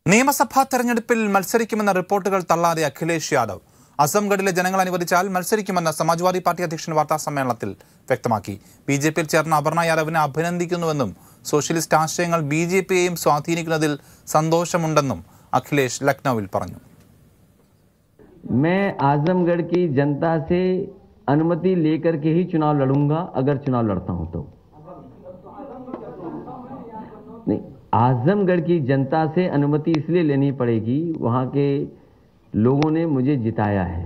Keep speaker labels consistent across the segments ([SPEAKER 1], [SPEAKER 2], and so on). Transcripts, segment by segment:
[SPEAKER 1] നിയമസഭാ തെരഞ്ഞെടുപ്പിൽ മത്സരിക്കുമെന്ന റിപ്പോർട്ടുകൾ തള്ളാതെ അഖിലേഷ് യാദവ് അസംഗഡിലെ ജനങ്ങൾ അനുവദിച്ചാൽ മത്സരിക്കുമെന്ന് സമാജ്വാദി പാർട്ടി അധ്യക്ഷൻ വാർത്താ സമ്മേളനത്തിൽ വ്യക്തമാക്കി ബി ജെ പിയിൽ ചേർന്ന അപർണ യാദവിനെ അഭിനന്ദിക്കുന്നുവെന്നും സോഷ്യലിസ്റ്റ് ആശയങ്ങൾ ബി ജെ പിയെയും സ്വാധീനിക്കുന്നതിൽ സന്തോഷമുണ്ടെന്നും അഖിലേഷ് ലക്നൌവിൽ പറഞ്ഞു
[SPEAKER 2] मैं आजमगढ़ की जनता से अनुमति लेकर के ही चुनाव लड़ूंगा अगर चुनाव लड़ता हूं तो नहीं आजमगढ़ की जनता से अनुमति इसलिए लेनी पड़ेगी वहां के लोगों ने मुझे जिताया है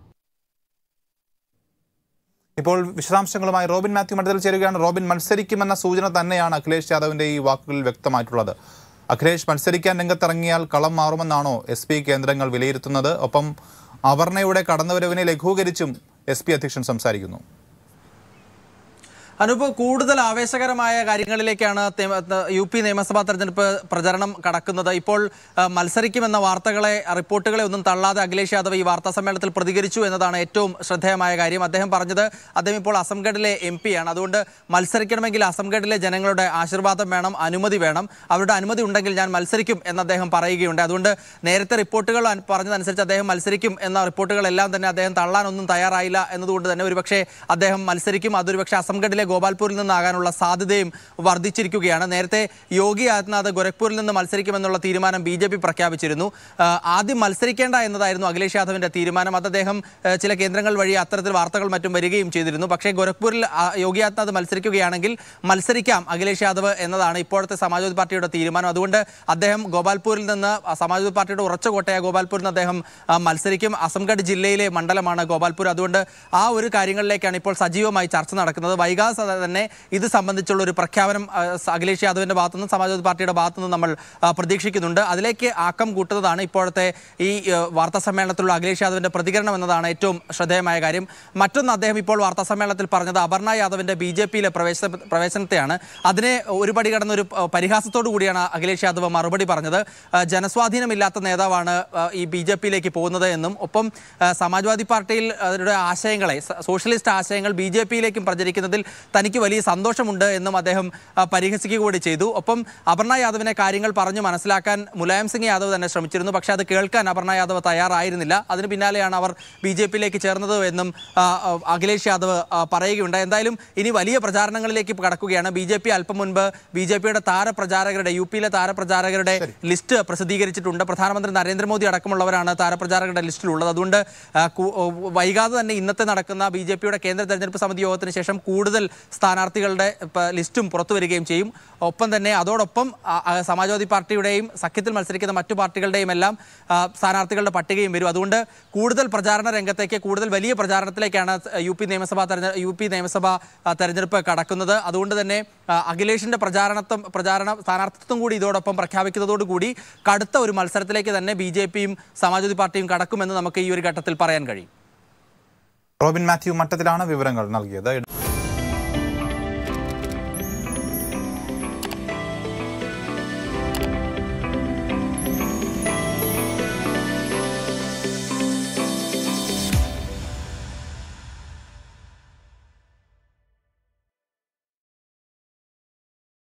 [SPEAKER 1] ഇപ്പോൾ വിശദാംശങ്ങളുമായി റോബിൻ മാത്യു മണ്ഡലത്തിൽ ചേരുകയാണ് റോബിൻ മത്സരിക്കുമെന്ന സൂചന തന്നെയാണ് അഖിലേഷ് യാദവിന്റെ ഈ വാക്കുകളിൽ വ്യക്തമായിട്ടുള്ളത് അഖിലേഷ് മത്സരിക്കാൻ രംഗത്തിറങ്ങിയാൽ കളം മാറുമെന്നാണോ എസ് പി കേന്ദ്രങ്ങൾ വിലയിരുത്തുന്നത് ഒപ്പം അപർണയുടെ കടന്നുവരവിനെ ലഘൂകരിച്ചും എസ് പി അധ്യക്ഷൻ സംസാരിക്കുന്നു
[SPEAKER 3] അനൂപ് കൂടുതൽ ആവേശകരമായ കാര്യങ്ങളിലേക്കാണ് തേ- ത- യു പി നിയമസഭാ തെരഞ്ഞെടുപ്പ് പ്രചരണം കടക്കുന്നത് ഇപ്പോൾ ആ, മത്സരിക്കുമെന്ന വാർത്തകളെ റിപ്പോർട്ടുകളെ ഒന്നും തള്ളാതെ അഖിലേഷ് യാദവ് ഈ വാർത്താ സമ്മേളനത്തിൽ പ്രതികരിച്ചു എന്നതാണ് ഏറ്റവും ശ്രദ്ധേയമായ കാര്യം അദ്ദേഹം പറഞ്ഞത് അദ്ദേഹം ഇപ്പോൾ അസംഗഡിലെ എം ആണ് അതുകൊണ്ട് മത്സരിക്കണമെങ്കിൽ അസംഗഡിലെ ജനങ്ങളുടെ ആശീർവാദം വേണം അനുമതി വേണം അവരുടെ അനുമതി ഉണ്ടെങ്കിൽ ഞാൻ മത്സരിക്കും എന്ന് അദ്ദേഹം പറയുകയുണ്ട് അതുകൊണ്ട് നേരത്തെ റിപ്പോർട്ടുകൾ അൻ- പറഞ്ഞതനുസരിച്ച് അദ്ദേഹം മത്സരിക്കും എന്ന റിപ്പോർട്ടുകളെല്ലാം തന്നെ അദ്ദേഹം തള്ളാനൊന്നും തയ്യാറായില്ല എന്നതുകൊണ്ട് തന്നെ ഒരുപക്ഷെ അദ്ദേഹം മത്സരിക്കും അതൊരുപക്ഷെ അസംഗഡിലെ ഗോപാൽപൂരിൽ നിന്നാകാനുള്ള സാധ്യതയും വർദ്ധിച്ചിരിക്കുകയാണ് നേരത്തെ യോഗി ആദിത്യനാഥ് ഗോരഖ്പൂരിൽ നിന്ന് മത്സരിക്കുമെന്നുള്ള തീരുമാനം ബി ജെ പി പ്രഖ്യാപിച്ചിരുന്നു ആ, ആദ്യം മത്സരിക്കേണ്ട എന്നതായിരുന്നു അഖിലേഷ് യാദവിന്റെ തീരുമാനം അത് അദ്ദേഹം ആ, ചില കേന്ദ്രങ്ങൾ വഴി അത്തരത്തിൽ വാർത്തകൾ മറ്റും വരികയും ചെയ്തിരുന്നു പക്ഷേ ഗോരഖ്പൂരിൽ ആ, യോഗി ആദിത്യനാഥ് മത്സരിക്കുകയാണെങ്കിൽ മത്സരിക്കാം അഖിലേഷ് യാദവ് എന്നതാണ് ഇപ്പോഴത്തെ സമാജ്വാദി പാർട്ടിയുടെ തീരുമാനം അതുകൊണ്ട് അദ്ദേഹം ഗോപാൽപൂരിൽ നിന്ന് ആ, സമാജ്വാദി പാർട്ടിയുടെ ഉറച്ച കോട്ടയായ ഗോപാൽപൂരിൽ നിന്ന് അദ്ദേഹം ആ, മത്സരിക്കും അസംഗഡ് ജില്ലയിലെ മണ്ഡലമാണ് ഗോപാൽപൂർ അതുകൊണ്ട് ആ ഒരു കാര്യങ്ങളിലേക്കാണ് ഇപ്പോൾ സജീവമായി ചർച്ച നടക്കുന്നത് വൈകാതെ തന്നെ ഇത് സംബന്ധിച്ചുള്ള ഒരു പ്രഖ്യാപനം ആ, സ- അഖിലേഷ് യാദവിന്റെ ഭാഗത്തുനിന്ന് സമാജ്വാദി പാർട്ടിയുടെ ഭാഗത്തുനിന്ന് നമ്മൾ ആ, പ്രതീക്ഷിക്കുന്നുണ്ട് അതിലേക്ക് ആക്കം കൂട്ടുന്നതാണ് ഇപ്പോഴത്തെ ഈ ആ, വാർത്താ സമ്മേളനത്തിലുള്ള അഖിലേഷ് യാദവിന്റെ പ്രതികരണം എന്നതാണ് ഏറ്റവും ശ്രദ്ധേയമായ കാര്യം മറ്റൊന്ന് അദ്ദേഹം ഇപ്പോൾ വാർത്താ സമ്മേളനത്തിൽ പറഞ്ഞത് അപർണ യാദവിന്റെ ബി ജെ പിയിലെ പ്രവേശന പ്രവേശനത്തെയാണ് അതിനെ ഒരു പടി കടന്ന ഒരു ആ, പരിഹാസത്തോടു കൂടിയാണ് അഖിലേഷ് യാദവ് മറുപടി പറഞ്ഞത് ആ, ജനസ്വാധീനമില്ലാത്ത നേതാവാണ് ആ, ഈ ബി ജെ പിയിലേക്ക് പോകുന്നത് എന്നും ഒപ്പം ആ, സമാജ്വാദി പാർട്ടിയിൽ അവരുടെ ആശയങ്ങളെ സ- സോഷ്യലിസ്റ്റ് ആശയങ്ങൾ ബി ജെ പിയിലേക്കും പ്രചരിക്കുന്നതിൽ തനിക്ക് വലിയ സന്തോഷമുണ്ട് എന്നും അദ്ദേഹം ആ, പരിഹസിക്കുക കൂടി ചെയ്തു ഒപ്പം അപർണ യാദവിനെ കാര്യങ്ങൾ പറഞ്ഞു മനസ്സിലാക്കാൻ മുലായം സിംഗ് യാദവ് തന്നെ ശ്രമിച്ചിരുന്നു പക്ഷേ അത് കേൾക്കാൻ അപർണ യാദവ് തയ്യാറായിരുന്നില്ല അതിന് പിന്നാലെയാണ് അവർ ബി ജെ പിയിലേക്ക് ചേർന്നത് എന്നും ആ, ആ, അഖിലേഷ് യാദവ് ആ, പറയുകയുണ്ട് എന്തായാലും ഇനി വലിയ പ്രചാരണങ്ങളിലേക്ക് കടക്കുകയാണ് ബി ജെ പി അല്പം മുൻപ് ബി ജെ പിയുടെ താരപ്രചാരകരുടെ യു പിയിലെ താരപ്രചാരകരുടെ ലിസ്റ്റ് പ്രസിദ്ധീകരിച്ചിട്ടുണ്ട് പ്രധാനമന്ത്രി നരേന്ദ്രമോദി അടക്കമുള്ളവരാണ് താരപ്രചാരകരുടെ ലിസ്റ്റിലുള്ളത് അതുകൊണ്ട് ആ, കു- ഓ, വൈകാതെ തന്നെ ഇന്നത്തെ നടക്കുന്ന ബി ജെ പിയുടെ കേന്ദ്ര തെരഞ്ഞെടുപ്പ് സമിതി യോഗത്തിന് ശേഷം കൂടുതൽ സ്ഥാനാർത്ഥികളുടെ പ- ലിസ്റ്റും പുറത്തു വരികയും ചെയ്യും ഒപ്പം തന്നെ അതോടൊപ്പം ആ, ആ, സമാജ്വാദി പാർട്ടിയുടെയും സഖ്യത്തിൽ മത്സരിക്കുന്ന മറ്റു പാർട്ടികളുടെയും എല്ലാം ആ, സ്ഥാനാർത്ഥികളുടെ പട്ടികയും വരും അതുകൊണ്ട് കൂടുതൽ പ്രചാരണ രംഗത്തേക്ക് കൂടുതൽ വലിയ പ്രചാരണത്തിലേക്കാണ് യു പി നിയമസഭാ തെരഞ്ഞെ യു പി നിയമസഭാ ആ, തെരഞ്ഞെടുപ്പ് കടക്കുന്നത് അതുകൊണ്ട് തന്നെ ആ, അഖിലേഷിന്റെ പ്രചാരണത്വം പ്രചാരണ സ്ഥാനാർത്ഥിത്വം കൂടി ഇതോടൊപ്പം പ്രഖ്യാപിക്കുന്നതോടുകൂടി കടുത്ത ഒരു മത്സരത്തിലേക്ക് തന്നെ ബി ജെ പിയും സമാജ്വാദി പാർട്ടിയും കടക്കുമെന്ന് നമുക്ക് ഈ ഒരു ഘട്ടത്തിൽ പറയാൻ കഴിയും
[SPEAKER 1] റോബിൻ മാത്യു മട്ടത്തിലാണ് വിവരങ്ങൾ നൽകിയത്